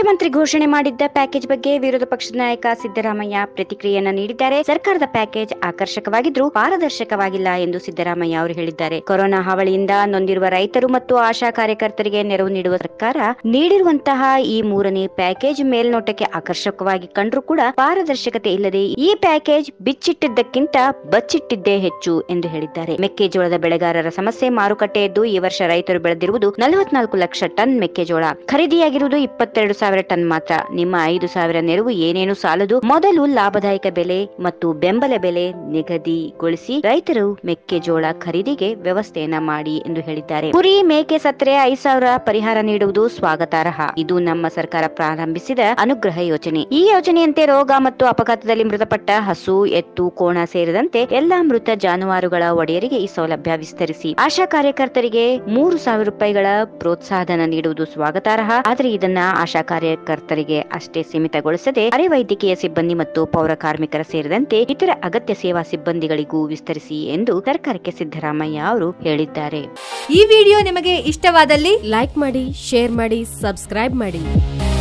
ಮುಖ್ಯಮಂತ್ರಿ ಘೋಷಣೆ ಮಾಡಿದ್ದ ಪ್ಯಾಕೇಜ್ ಬಗ್ಗೆ ವಿರೋಧ ಪಕ್ಷದ ನಾಯಕ ಸಿದ್ದರಾಮಯ್ಯ ಪ್ರತಿಕ್ರಿಯೆಯನ್ನ ನೀಡಿದ್ದಾರೆ ಸರ್ಕಾರದ ಪ್ಯಾಕೇಜ್ ಆಕರ್ಷಕವಾಗಿದ್ರೂ ಪಾರದರ್ಶಕವಾಗಿಲ್ಲ ಎಂದು ಸಿದ್ದರಾಮಯ್ಯ ಅವರು ಹೇಳಿದ್ದಾರೆ ಕೊರೋನಾ ಹಾವಳಿಯಿಂದ ನೊಂದಿರುವ ರೈತರು ಮತ್ತು ಆಶಾ ಕಾರ್ಯಕರ್ತರಿಗೆ ನೆರವು ನೀಡುವ ಸರ್ಕಾರ ನೀಡಿರುವಂತಹ ಈ ಮೂರನೇ ಪ್ಯಾಕೇಜ್ ಮೇಲ್ನೋಟಕ್ಕೆ ಆಕರ್ಷಕವಾಗಿ ಕಂಡ್ರೂ ಕೂಡ ಪಾರದರ್ಶಕತೆ ಇಲ್ಲದೆ ಈ ಪ್ಯಾಕೇಜ್ ಬಿಚ್ಚಿಟ್ಟಿದ್ದಕ್ಕಿಂತ ಬಚ್ಚಿಟ್ಟಿದ್ದೇ ಹೆಚ್ಚು ಎಂದು ಹೇಳಿದ್ದಾರೆ ಮೆಕ್ಕೆಜೋಳದ ಬೆಳೆಗಾರರ ಸಮಸ್ಯೆ ಮಾರುಕಟ್ಟೆಯದ್ದು ಈ ವರ್ಷ ರೈತರು ಬೆಳೆದಿರುವುದು ನಲವತ್ನಾಲ್ಕು ಲಕ್ಷ ಟನ್ ಮೆಕ್ಕೆಜೋಳ ಖರೀದಿಯಾಗಿರುವುದು ಇಪ್ಪತ್ತೆರಡು ಸಾವಿರ ಟನ್ ಮಾತ್ರ ನಿಮ್ಮ ಐದು ಸಾವಿರ ನೆರವು ಏನೇನು ಸಾಲದು ಮೊದಲು ಲಾಭದಾಯಕ ಬೆಲೆ ಮತ್ತು ಬೆಂಬಲ ಬೆಲೆ ನಿಗದಿಗೊಳಿಸಿ ರೈತರು ಮೆಕ್ಕೆಜೋಳ ಖರೀದಿಗೆ ವ್ಯವಸ್ಥೆಯನ್ನ ಮಾಡಿ ಎಂದು ಹೇಳಿದ್ದಾರೆ ಕುರಿ ಮೇಕೆ ಸತ್ತರೆ ಐದು ಸಾವಿರ ಪರಿಹಾರ ನೀಡುವುದು ಸ್ವಾಗತಾರ್ಹ ಇದು ನಮ್ಮ ಸರ್ಕಾರ ಪ್ರಾರಂಭಿಸಿದ ಅನುಗ್ರಹ ಯೋಜನೆ ಈ ಯೋಜನೆಯಂತೆ ರೋಗ ಮತ್ತು ಅಪಘಾತದಲ್ಲಿ ಮೃತಪಟ್ಟ ಹಸು ಎತ್ತು ಕೋಣ ಸೇರಿದಂತೆ ಎಲ್ಲಾ ಮೃತ ಜಾನುವಾರುಗಳ ಒಡೆಯರಿಗೆ ಈ ಸೌಲಭ್ಯ ವಿಸ್ತರಿಸಿ ಆಶಾ ಕಾರ್ಯಕರ್ತರಿಗೆ ಮೂರು ಸಾವಿರ ರೂಪಾಯಿಗಳ ಪ್ರೋತ್ಸಾಹಧನ ನೀಡುವುದು ಸ್ವಾಗತಾರ್ಹ ಆದರೆ ಇದನ್ನ ಆಶಾ ಕಾರ್ಯಕರ್ತರಿಗೆ ಅಷ್ಟೇ ಸೀಮಿತಗೊಳಿಸದೆ ಅರೆ ವೈದ್ಯಕೀಯ ಸಿಬ್ಬಂದಿ ಮತ್ತು ಪೌರ ಕಾರ್ಮಿಕರ ಸೇರಿದಂತೆ ಇತರ ಅಗತ್ಯ ಸೇವಾ ಸಿಬ್ಬಂದಿಗಳಿಗೂ ವಿಸ್ತರಿಸಿ ಎಂದು ಸರ್ಕಾರಕ್ಕೆ ಸಿದ್ದರಾಮಯ್ಯ ಅವರು ಹೇಳಿದ್ದಾರೆ ಈ ವಿಡಿಯೋ ನಿಮಗೆ ಇಷ್ಟವಾದಲ್ಲಿ ಲೈಕ್ ಮಾಡಿ ಶೇರ್ ಮಾಡಿ ಸಬ್ಸ್ಕ್ರೈಬ್ ಮಾಡಿ